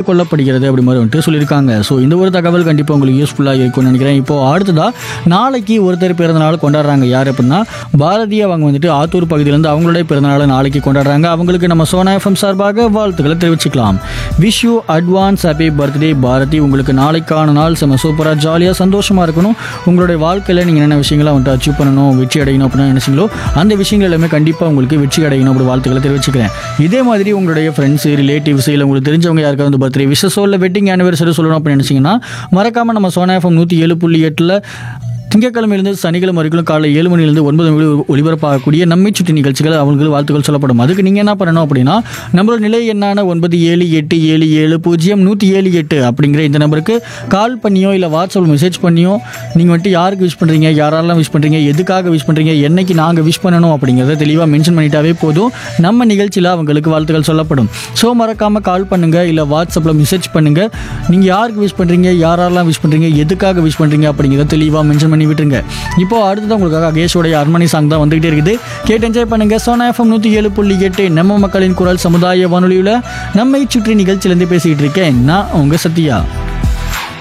கொள்ளப்படுகிறது அப்படி மாதிரி வந்துட்டு சொல்லியிருக்காங்க ஸோ இந்த ஒரு தகவல் கண்டிப்பாக உங்களுக்கு யூஸ்ஃபுல்லாக இருக்கும்னு நினைக்கிறேன் இப்போ அடுத்ததாக நாளைக்கு ஒருத்தர் பிறந்தநாள் கொண்டாடுறாங்க யார் அப்படின்னா பாரதி அவங்க வந்துட்டு ஆத்தூர் பகுதியிலேருந்து அவங்களுடைய பிறந்தநாளை நாளைக்கு கொண்டாடுறாங்க அவங்களுக்கு நம்ம சோனா எஃப்எம் சார்பாக வாழ்த்துக்களை தெரிவிச்சுக்கலாம் wish you advance happy birthday Bharathi உங்களுக்கு நாளைக்கான நாள் செம்ம சூப்பராக ஜாலியாக சந்தோஷமாக இருக்கணும் உங்களுடைய வாழ்க்கையில் நீங்கள் என்னென்ன விஷயங்களை வந்துட்டு அச்சீவ் பண்ணணும் வெற்றி அடையணும் அப்படின்னு நினைச்சீங்களோ அந்த விஷயங்கள் எல்லாமே கண்டிப்பாக உங்களுக்கு வெற்றி அடையணும் அப்படி வாழ்த்துக்களை தெரிவிச்சுக்கிறேன் இதே மாதிரி உங்களுடைய ஃப்ரெண்ட்ஸ் ரிலேட்டிவ்ஸ் இல்லை உங்களுக்கு தெரிஞ்சவங்க யாருக்காவது வந்து பர்த்டே விஷஸோ இல்லை வெட்டிங் ஆனிவர்சரி சொல்லணும் அப்படின்னு நினச்சிங்கன்னா மறக்காமல் நம்ம சோனா எஃப்எம் நூற்றி ஏழு புள்ளி எட்டில் திங்கட்கிழமையிலிருந்து சனிக்கிழமை வரைக்கும் காலை ஏழு மணிலேருந்து ஒன்பது மணி வரை ஒளிபரப்பாகக்கூடிய நம்மை சுற்றி நிகழ்ச்சிகள் அவங்களுக்கு வாழ்த்துக்கள் சொல்லப்படும் அதுக்கு நீங்கள் என்ன பண்ணணும் அப்படின்னா நம்மளோட நிலை எண்ணான ஒன்பது ஏழு எட்டு ஏழு ஏழு பூஜ்ஜியம் நூற்றி ஏழு எட்டு அப்படிங்கிற இந்த நம்பருக்கு கால் பண்ணியோ இல்லை வாட்ஸ்அப்பில் மெசேஜ் பண்ணியோ நீங்கள் வந்துட்டு யாருக்கு விஷ் பண்ணுறீங்க யாரெல்லாம் விஷ் பண்ணுறீங்க எதுக்காக விஷ் பண்ணுறீங்க என்னைக்கு நாங்கள் விஷ் பண்ணணும் அப்படிங்கிறத தெளிவாக மென்ஷன் பண்ணிட்டாவே போதும் நம்ம நிகழ்ச்சியில் அவங்களுக்கு வாழ்த்துக்கள் சொல்லப்படும் ஸோ மறக்காமல் கால் பண்ணுங்கள் இல்லை வாட்ஸ்அப்பில் மெசேஜ் பண்ணுங்கள் நீங்கள் யாருக்கு விஷ் பண்ணுறீங்க யாரெல்லாம் விஷ் பண்ணுறீங்க எதுக்காக விஷ் பண்ணுறீங்க அப்படிங்கிறத தெளிவாக மென்ஷன் பண்ணி விட்டுருங்க இப்போ அடுத்தது உங்களுக்காக அகேஷோடைய அரண்மனை சாங் தான் வந்துகிட்டே இருக்குது கேட்டு என்ஜாய் பண்ணுங்கள் சோனா எஃப்எம் நூற்றி ஏழு புள்ளி எட்டு நம்ம மக்களின் குரல் சமுதாய வானொலியில் நம்மை சுற்றி நிகழ்ச்சியிலேருந்து பேசிக்கிட்டு இருக்கேன் நான் உங்கள் சத்யா